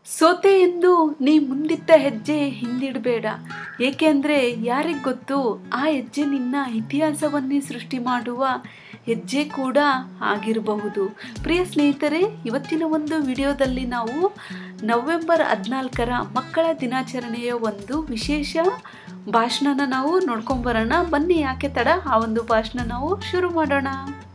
ಸೋತೆ ಎಂದು ನೀ ಮುಂದಿಟ್ಟ ಹೆಜ್ಜೆ ಹಿಂದಿಡಬೇಡ ಏಕೆಂದರೆ ಯಾರಿಗೆ ಗೊತ್ತು ಆ ಹೆಜ್ಜೆ ನಿನ್ನ ಇತಿಹಾಸವನ್ನೇ ಸೃಷ್ಟಿ ಮಾಡುವ ಹೆಜ್ಜೆ ಕೂಡ ಆಗಿರಬಹುದು ಪ್ರಿಯ ಸ್ನೇಹಿತರೆ ಇವತ್ತಿನ ಒಂದು ವಿಡಿಯೋದಲ್ಲಿ ನಾವು ನವೆಂಬರ್ ಹದಿನಾಲ್ಕರ ಮಕ್ಕಳ ದಿನಾಚರಣೆಯ ಒಂದು ವಿಶೇಷ ಭಾಷಣನ ನಾವು ನೋಡ್ಕೊಂಬರೋಣ ಬನ್ನಿ ಯಾಕೆ ತಡ ಆ ಒಂದು ಭಾಷಣ ನಾವು ಶುರು ಮಾಡೋಣ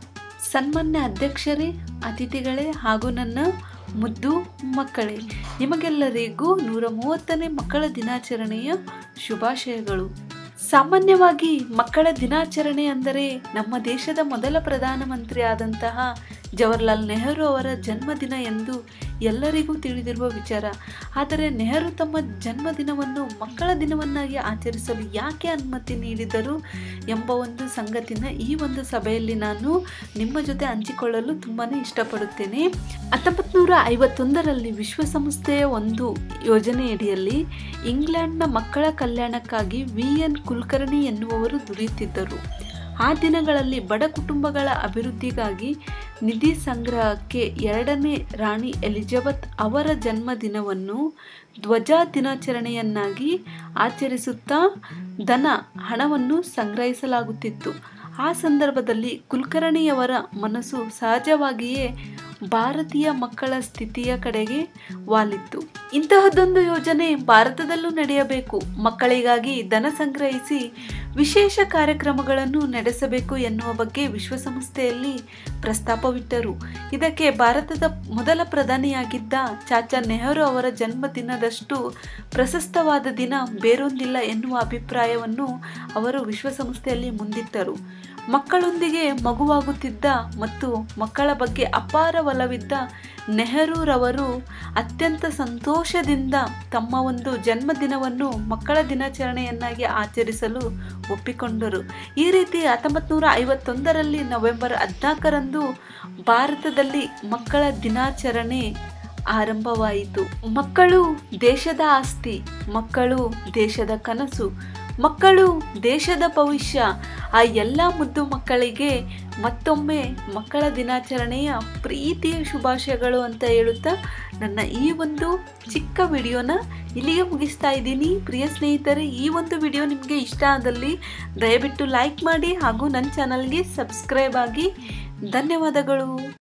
ಸನ್ಮಾನ್ಯ ಅಧ್ಯಕ್ಷರೇ ಅತಿಥಿಗಳೇ ಹಾಗೂ ನನ್ನ ಮುದ್ದು ಮಕ್ಕಳೇ ನಿಮಗೆಲ್ಲರಿಗೂ ನೂರ ಮೂವತ್ತನೇ ಮಕ್ಕಳ ದಿನಾಚರಣೆಯ ಶುಭಾಶಯಗಳು ಸಾಮಾನ್ಯವಾಗಿ ಮಕ್ಕಳ ದಿನಾಚರಣೆ ಅಂದರೆ ನಮ್ಮ ದೇಶದ ಮೊದಲ ಪ್ರಧಾನಮಂತ್ರಿ ಆದಂತಹ ಜವಾಹರ್ಲಾಲ್ ನೆಹರು ಅವರ ಜನ್ಮದಿನ ಎಂದು ಎಲ್ಲರಿಗೂ ತಿಳಿದಿರುವ ವಿಚಾರ ಆದರೆ ನೆಹರು ತಮ್ಮ ಜನ್ಮದಿನವನ್ನು ಮಕ್ಕಳ ದಿನವನ್ನಾಗಿ ಆಚರಿಸಲು ಯಾಕೆ ಅನುಮತಿ ನೀಡಿದರು ಎಂಬ ಒಂದು ಸಂಗತಿನ ಈ ಒಂದು ಸಭೆಯಲ್ಲಿ ನಾನು ನಿಮ್ಮ ಜೊತೆ ಹಂಚಿಕೊಳ್ಳಲು ತುಂಬಾ ಇಷ್ಟಪಡುತ್ತೇನೆ ಹತ್ತೊಂಬತ್ತು ನೂರ ಐವತ್ತೊಂದರಲ್ಲಿ ವಿಶ್ವಸಂಸ್ಥೆಯ ಒಂದು ಯೋಜನೆಯಡಿಯಲ್ಲಿ ಇಂಗ್ಲೆಂಡ್ನ ಮಕ್ಕಳ ಕಲ್ಯಾಣಕ್ಕಾಗಿ ವಿ ಎನ್ ಕುಲಕರ್ಣಿ ಎನ್ನುವವರು ದುಡಿಯುತ್ತಿದ್ದರು ಆ ದಿನಗಳಲ್ಲಿ ಬಡ ಕುಟುಂಬಗಳ ಅಭಿವೃದ್ಧಿಗಾಗಿ ನಿಧಿ ಸಂಗ್ರಹಕ್ಕೆ ಎರಡನೇ ರಾಣಿ ಎಲಿಜಬೆತ್ ಅವರ ಜನ್ಮದಿನವನ್ನು ಧ್ವಜ ದಿನಾಚರಣೆಯನ್ನಾಗಿ ಆಚರಿಸುತ್ತಾ ಧನ ಹಣವನ್ನು ಸಂಗ್ರಹಿಸಲಾಗುತ್ತಿತ್ತು ಆ ಸಂದರ್ಭದಲ್ಲಿ ಕುಲಕರ್ಣಿಯವರ ಮನಸ್ಸು ಸಹಜವಾಗಿಯೇ ಭಾರತೀಯ ಮಕ್ಕಳ ಸ್ಥಿತಿಯ ಕಡೆಗೆ ವಾಲಿತ್ತು ಇಂತಹದ್ದೊಂದು ಯೋಜನೆ ಭಾರತದಲ್ಲೂ ನಡೆಯಬೇಕು ಮಕ್ಕಳಿಗಾಗಿ ಧನ ಸಂಗ್ರಹಿಸಿ ವಿಶೇಷ ಕಾರ್ಯಕ್ರಮಗಳನ್ನು ನಡೆಸಬೇಕು ಎನ್ನುವ ಬಗ್ಗೆ ವಿಶ್ವಸಂಸ್ಥೆಯಲ್ಲಿ ಪ್ರಸ್ತಾಪವಿಟ್ಟರು ಇದಕ್ಕೆ ಭಾರತದ ಮೊದಲ ಪ್ರಧಾನಿಯಾಗಿದ್ದ ಚಾಚಾ ನೆಹರು ಅವರ ಜನ್ಮದಿನದಷ್ಟು ಪ್ರಶಸ್ತವಾದ ದಿನ ಬೇರೊಂದಿಲ್ಲ ಎನ್ನುವ ಅಭಿಪ್ರಾಯವನ್ನು ಅವರು ವಿಶ್ವಸಂಸ್ಥೆಯಲ್ಲಿ ಮುಂದಿಟ್ಟರು ಮಕ್ಕಳೊಂದಿಗೆ ಮಗುವಾಗುತ್ತಿದ್ದ ಮತ್ತು ಮಕ್ಕಳ ಬಗ್ಗೆ ಅಪಾರ ಒಲವಿದ್ದ ನೆಹರೂರವರು ಅತ್ಯಂತ ಸಂತೋಷದಿಂದ ತಮ್ಮ ಒಂದು ಜನ್ಮದಿನವನ್ನು ಮಕ್ಕಳ ದಿನಾಚರಣೆಯನ್ನಾಗಿ ಆಚರಿಸಲು ಒಪ್ಪಿಕೊಂಡರು ಈ ರೀತಿ ಹತ್ತೊಂಬತ್ತು ನೂರ ಐವತ್ತೊಂದರಲ್ಲಿ ನವೆಂಬರ್ ಹದಿನಾಲ್ಕರಂದು ಭಾರತದಲ್ಲಿ ಮಕ್ಕಳ ದಿನಾಚರಣೆ ಆರಂಭವಾಯಿತು ಮಕ್ಕಳು ದೇಶದ ಆಸ್ತಿ ಮಕ್ಕಳು ದೇಶದ ಕನಸು ಮಕ್ಕಳು ದೇಶದ ಭವಿಷ್ಯ ಆ ಎಲ್ಲ ಮುದ್ದು ಮಕ್ಕಳಿಗೆ ಮತ್ತೊಮ್ಮೆ ಮಕ್ಕಳ ದಿನಾಚರಣೆಯ ಪ್ರೀತಿಯ ಶುಭಾಶಯಗಳು ಅಂತ ಹೇಳುತ್ತಾ ನನ್ನ ಈ ಒಂದು ಚಿಕ್ಕ ವಿಡಿಯೋನ ಇಲ್ಲಿಗೆ ಮುಗಿಸ್ತಾ ಇದ್ದೀನಿ ಪ್ರಿಯ ಸ್ನೇಹಿತರೆ ಈ ಒಂದು ವಿಡಿಯೋ ನಿಮಗೆ ಇಷ್ಟ ಆದಲ್ಲಿ ದಯವಿಟ್ಟು ಲೈಕ್ ಮಾಡಿ ಹಾಗೂ ನನ್ನ ಚಾನಲ್ಗೆ ಸಬ್ಸ್ಕ್ರೈಬ್ ಆಗಿ ಧನ್ಯವಾದಗಳು